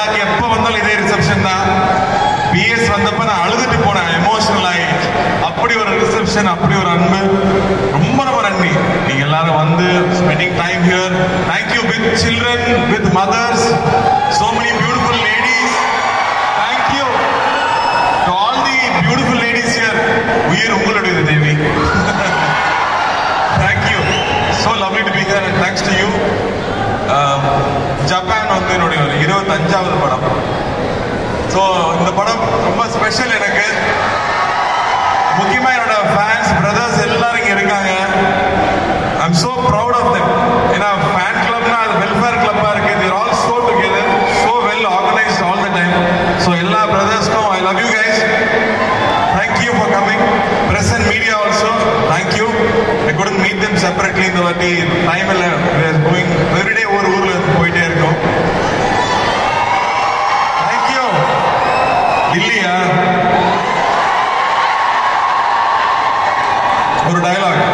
dialogue எப்போ வந்தாலும் இதே ரிசப்ஷன் தான் பிஎஸ் வந்தப்ப நான் அழுதுட்டு போனேன் எமோஷனல் ஆகி அப்படி ஒரு ரிசப்ஷன் அப்படி ஒரு அன்பு ரொம்ப ரொம்ப நன்றி நீங்க எல்லாரும் வந்து spending time here thank you with children with mothers so many beautiful ladies thank you to all the beautiful ladies here உயிர் உங்களுடையது Devi thank you so lovely to be here and thanks to you Japan வந்து என்னுடைய ஒரு இருபத்தஞ்சாவது படம் ஸோ இந்த படம் ரொம்ப ஸ்பெஷல் எனக்கு முக்கியமா என்னோட ஃபேன்ஸ் பிரதர்ஸ் எல்லாரும் இங்க இருக்காங்க I'm so proud of them ஏன்னா ஃபேன் கிளப்னா அது வெல்ஃபேர் கிளப்பா இருக்கு they're all so together so well organized all the time so எல்லா பிரதர்ஸ்க்கும் I love you guys thank you for coming press and media also thank you I couldn't meet them separately இந்த வாட்டி time இல்லை we are going every day ஒரு ஊர்ல போயிட்டே இருக்கோம் thank you இல்லையா ஒரு டயலாக்